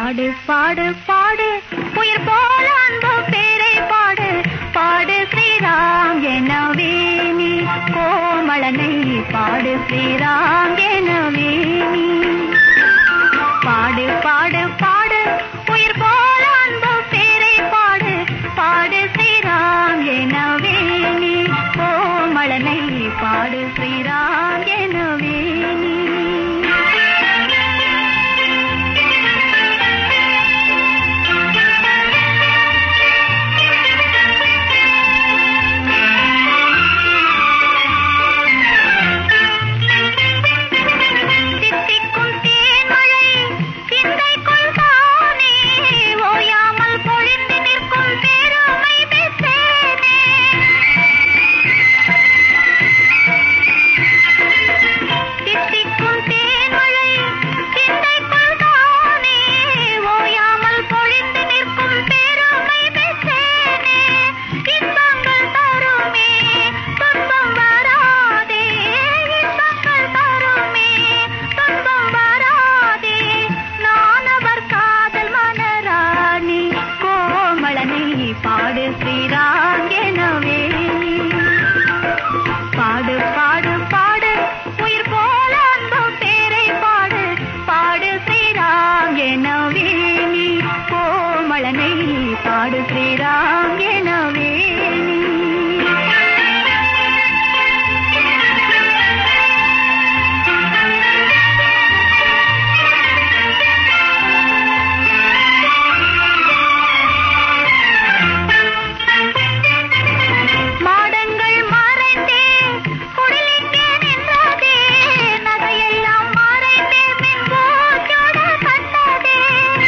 பாடு பாடு பாடு உயிர் போல அன்பு பேரை பாடு பாடு ஸ்ரீராம் எனவே நீ கோமளனை பாடு ஸ்ரீராம் எனவே நீ பாடு பாடு பாடு உயிர் போல அன்பு பேரை பாடு பாடு ஸ்ரீராம் எனவே நீ கோமளனை பாடு ஸ்ரீராம் எனவே நீ சித்திக்கும் தேன்மழை சிந்தைக்குள் தானே ஓயாமல் பொழிந்து நிற்கும் பெருமை பெற்றேனே சித்திக்கும் தேன்மழை சிந்தைக்குள் தானே ஓயாமல் பொழிந்து நிற்கும் பெருமை பெற்றேனே இன்பங்கள் தருமே துன்பம் வராதே இன்பங்கள் தருமே துன்பம் வராதே நான் அவர் காதல் மனராணி கோமளனை பாடு ஸ்ரீராம் எனவே பாடு பாடு பாடு உயிர் போல அன்பு பேரை பாடு பாடு ஸ்ரீராம் எனவே நீ கோமளனை பாடு ஸ்ரீராம் எனவே நீ மாடங்கள் மறைந்தே குடிலிங்கே நின்றதே நகையெல்லாம் மறைந்தே பின் போச்சோட கண்டதே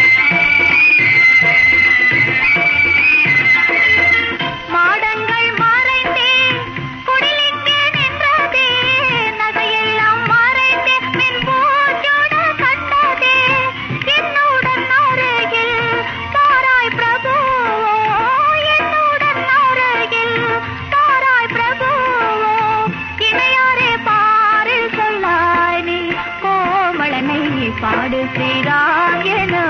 மாடங்கள் மறைந்தே குடிலிங்கே நின்றதே நகையெல்லாம் மறைந்தே பின் போச்சோட கண்டதே என்னுடன் அருகில் தாராய் பிரபு என்னுடன் அருகில் தாராய் பிரபு இணையாரே பாரில் சொல்லாய் நீ கோமளனை பாடு ஸ்ரீராம் என